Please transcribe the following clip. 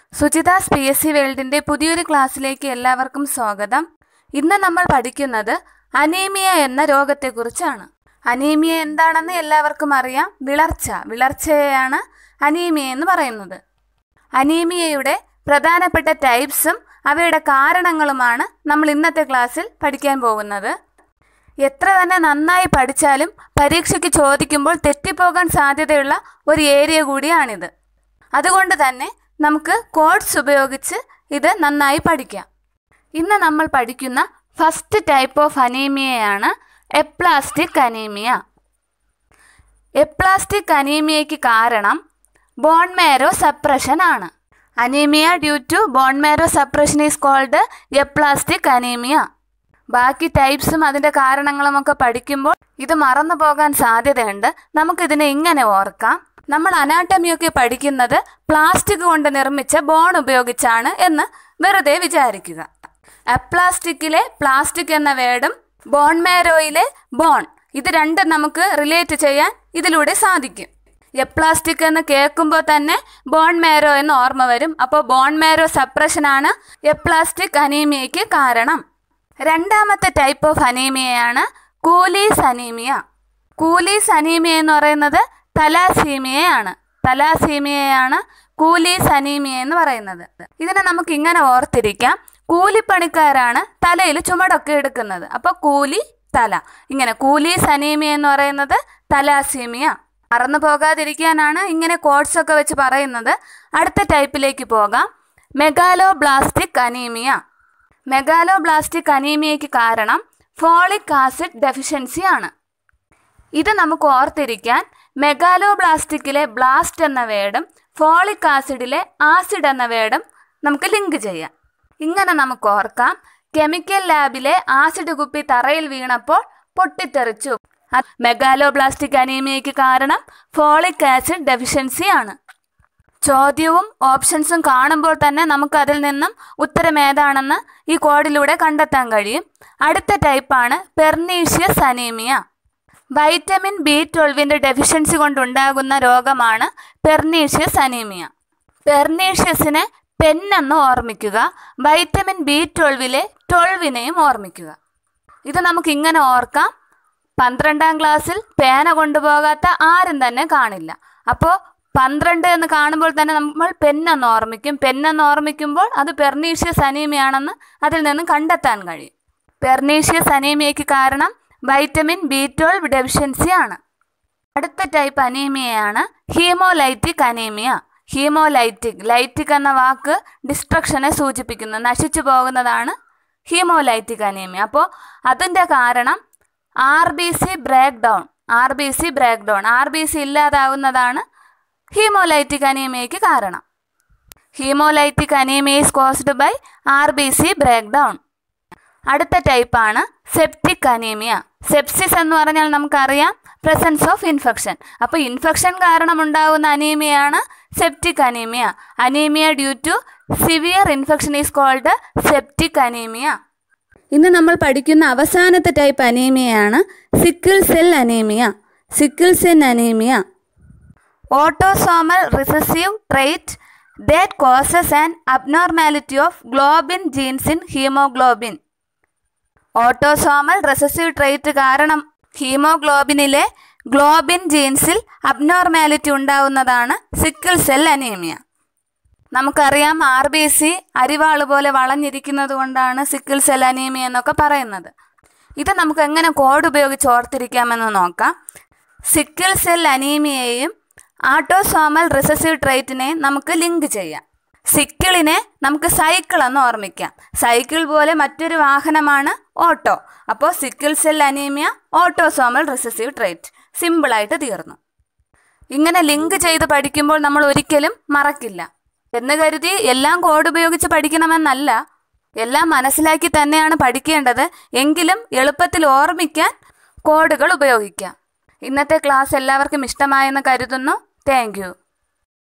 സുജിതാസ് P S C വേൾഡിന്റെ പുതിയൊരു ക്ലാസ്സിലേക്ക് എല്ലാവർക്കും സ്വാഗതം ഇന്ന് നമ്മൾ പഠിക്കുന്നത് അനീമിയ എന്ന രോഗത്തെക്കുറിച്ചാണ് അനീമിയ എന്താണെന്ന് എല്ലാവർക്കും അറിയാം വിളർച്ച വിളർച്ചയെയാണ് അനീമിയ എന്ന് പറയുന്നത് അനീമിയയുടെ പ്രധാനപ്പെട്ട ടൈപ്സും അവയുടെ കാരണങ്ങളുമാണ് നമ്മൾ ഇന്നത്തെ ക്ലാസ്സിൽ പഠിക്കാൻ പോകുന്നത് എത്ര തന്നെ നന്നായി പഠിച്ചാലും പരീക്ഷയ്ക്ക് ചോദിക്കുമ്പോൾ തെറ്റിപ്പോകാൻ സാധ്യതയുള്ള ഒരു ഏരിയ കൂടിയാണിത് അതുകൊണ്ട് തന്നെ നമുക്ക് കോഡ്സ് ഉപയോഗിച്ച് ഇത് നന്നായി പഠിക്കാം ഇന്ന് നമ്മൾ പഠിക്കുന്ന ഫസ്റ്റ് ടൈപ്പ് ഓഫ് അനീമിയയാണ് എപ്ലാസ്റ്റിക് അനീമിയ എപ്ലാസ്റ്റിക് അനീമിയയ്ക്ക് കാരണം ബോൺ മാരോ സപ്രഷൻ ആണ് anaemia due to bone marrow suppression is called aplastic anaemia ബാക്കി ടൈപ്സും അതിൻ്റെ കാരണങ്ങളും ഒക്കെ പഠിക്കുമ്പോൾ ഇത് മറന്നു പോകാൻ സാധ്യതയുണ്ട് നമുക്കിതിനെ ഇങ്ങനെ ഓർക്കാം നമ്മൾ അനാട്ടമിയൊക്കെ പഠിക്കുന്നത് പ്ലാസ്റ്റിക് കൊണ്ട് നിർമ്മിച്ച ബോൺ ഉപയോഗിച്ചാണ് എന്ന് വെറുതെ വിചാരിക്കുക അപ്ലാസ്റ്റിക്കിലെ പ്ലാസ്റ്റിക് എന്ന വേർഡും ബോൺ മാരോയിലെ ബോൺ ഇത് രണ്ടും നമുക്ക് റിലേറ്റ് ചെയ്യാൻ ഇതിലൂടെ സാധിക്കും എപ്ലാസ്റ്റിക് എന്ന് കേൾക്കുമ്പോൾ തന്നെ ബോൺ മാരോ എന്ന് ഓർമ്മ വരും അപ്പോൾ ബോൺ മാരോ സപ്രഷനാണ് എപ്ലാസ്റ്റിക് അനീമിയയ്ക്ക് കാരണം രണ്ടാമത്തെ ടൈപ്പ് ഓഫ് അനീമിയയാണ് കൂലീസ് അനീമിയ കൂലീസ് അനീമിയ എന്ന് പറയുന്നത് തലാസീമിയയാണ് തലാസീമിയയാണ് കൂലീസ് അനീമിയ എന്ന് പറയുന്നത് ഇതിനെ നമുക്ക് ഇങ്ങനെ ഓർത്തിരിക്കാം കൂലിപ്പണിക്കാരാണ് തലയിൽ ചുമടൊക്കെ എടുക്കുന്നത് അപ്പോൾ കൂലി തല ഇങ്ങനെ കൂലീസ് അനീമിയ എന്ന് പറയുന്നത് തലാസീമിയ മറന്നു പോകാതിരിക്കാനാണ് ഇങ്ങനെ കോഡ്സ് ഒക്കെ വെച്ച് പറയുന്നത് അടുത്ത ടൈപ്പിലേക്ക് പോകാം മെഗാലോബ്ലാസ്റ്റിക് അനീമിയ മെഗാലോബ്ലാസ്റ്റിക് അനീമിയയ്ക്ക് കാരണം ഫോളിക് ആസിഡ് ഡെഫിഷ്യൻസി ആണ് ഇത് നമുക്ക് ഓർത്തിരിക്കാൻ മെഗാലോബ്ലാസ്റ്റിക്കിലെ ബ്ലാസ്റ്റ് എന്ന വേർഡും ഫോളിക് ആസിഡിലെ ആസിഡ് എന്ന വേർഡും നമുക്ക് ലിങ്ക് ചെയ്യാം ഇങ്ങനെ നമുക്ക് ഓർക്കാം കെമിക്കൽ ലാബിലെ ആസിഡ് കുപ്പി തറയിൽ വീണപ്പോൾ പൊട്ടിത്തെറിച്ചു മെഗാലോബ്ലാസ്റ്റിക് അനീമിയയ്ക്ക് കാരണം ഫോളിക് ആസിഡ് ഡെഫിഷ്യൻസി ആണ് ചോദ്യവും ഓപ്ഷൻസും കാണുമ്പോൾ തന്നെ നമുക്ക് അതിൽ നിന്നും ഉത്തരം ഏതാണെന്ന് ഈ കോഡിലൂടെ കണ്ടെത്താൻ കഴിയും അടുത്ത ടൈപ്പാണ് പെർനീഷ്യസ് അനീമിയ വൈറ്റമിൻ ബി ട്വൽവിൻ്റെ ഡെഫിഷ്യൻസി കൊണ്ടുണ്ടാകുന്ന രോഗമാണ് പെർനീഷ്യസ് അനീമിയ പെർനീഷ്യസിനെ പെന്നെന്ന് ഓർമ്മിക്കുക വൈറ്റമിൻ ബി ട്വൽവിലെ ട്വൽവിനെയും ഓർമ്മിക്കുക ഇത് നമുക്ക് ഇങ്ങനെ ഓർക്കാം പന്ത്രണ്ടാം ക്ലാസ്സിൽ പേന കൊണ്ടുപോകാത്ത ആരും തന്നെ കാണില്ല അപ്പോൾ പന്ത്രണ്ട് എന്ന് കാണുമ്പോൾ തന്നെ നമ്മൾ പെന്നെന്ന് ഓർമ്മിക്കും പെന്നെന്ന് ഓർമ്മിക്കുമ്പോൾ അത് പെർനീഷ്യസ് അനീമിയാണെന്ന് അതിൽ നിന്നും കണ്ടെത്താൻ കഴിയും പെർനീഷ്യസ് അനീമിയയ്ക്ക് കാരണം വൈറ്റമിൻ ബി ട്വൽവ് ഡെഫിഷ്യൻസി ആണ് അടുത്ത ടൈപ്പ് അനീമിയയാണ് ഹീമോലൈറ്റിക് അനീമിയ ഹീമോലൈറ്റിക് ലൈറ്റിക് എന്ന വാക്ക് ഡിസ്ട്രക്ഷനെ സൂചിപ്പിക്കുന്നു നശിച്ചു പോകുന്നതാണ് ഹീമോലൈറ്റിക് അനീമിയ അപ്പോൾ അതിൻ്റെ കാരണം R B C break down R B C break down R B C ഇല്ലാതാവുന്നതാണ് ഹീമോലൈറ്റിക് അനീമിയയ്ക്ക് കാരണം haemolytic anaemia is caused by R B C break down അടുത്ത ടൈപ്പാണ് സെപ്റ്റിക് അനീമിയ സെപ്സിസ് എന്ന് പറഞ്ഞാൽ നമുക്കറിയാം പ്രസൻസ് ഓഫ് ഇൻഫെക്ഷൻ അപ്പോൾ ഇൻഫെക്ഷൻ കാരണം ഉണ്ടാകുന്ന അനീമിയാണ് septic anaemia anaemia due to severe infection is called septic anaemia ഇന്ന് നമ്മൾ പഠിക്കുന്ന അവസാനത്തെ ടൈപ്പ് അനീമിയയാണ് sickle cell anaemia sickle cell anaemia autosomal recessive trait that causes an abnormality of globin genes in haemoglobin autosomal recessive trait കാരണം ഹീമോഗ്ലോബിനിലെ globin ജീൻസിൽ abnormality ഉണ്ടാവുന്നതാണ് sickle cell anaemia നമുക്കറിയാം ആർ ബി സി അരിവാള് പോലെ വളഞ്ഞിരിക്കുന്നത് കൊണ്ടാണ് സിക്കിൾ സെൽ അനീമിയ എന്നൊക്കെ പറയുന്നത് ഇത് നമുക്ക് എങ്ങനെ കോഡ് ഉപയോഗിച്ച് ഓർത്തിരിക്കാമെന്ന് നോക്കാം സിക്കിൾ സെൽ അനീമിയയും ആട്ടോസോമൽ റിസസീവ് ട്രേറ്റിനെയും നമുക്ക് ലിങ്ക് ചെയ്യാം സിക്കിളിനെ നമുക്ക് സൈക്കിൾ എന്ന് ഓർമ്മിക്കാം സൈക്കിൾ പോലെ മറ്റൊരു വാഹനമാണ് ഓട്ടോ അപ്പോൾ sickle cell anaemia autosomal recessive trait സിമ്പിളായിട്ട് തീർന്നു ഇങ്ങനെ ലിങ്ക് ചെയ്ത് പഠിക്കുമ്പോൾ നമ്മൾ ഒരിക്കലും മറക്കില്ല എന്ന് കരുതി എല്ലാം കോഡ് ഉപയോഗിച്ച് പഠിക്കണമെന്നല്ല എല്ലാം മനസ്സിലാക്കി തന്നെയാണ് പഠിക്കേണ്ടത് എങ്കിലും എളുപ്പത്തിൽ ഓർമ്മിക്കാൻ കോഡുകൾ ഉപയോഗിക്കാം ഇന്നത്തെ ക്ലാസ് എല്ലാവർക്കും ഇഷ്ടമായെന്ന് കരുതുന്നു താങ്ക്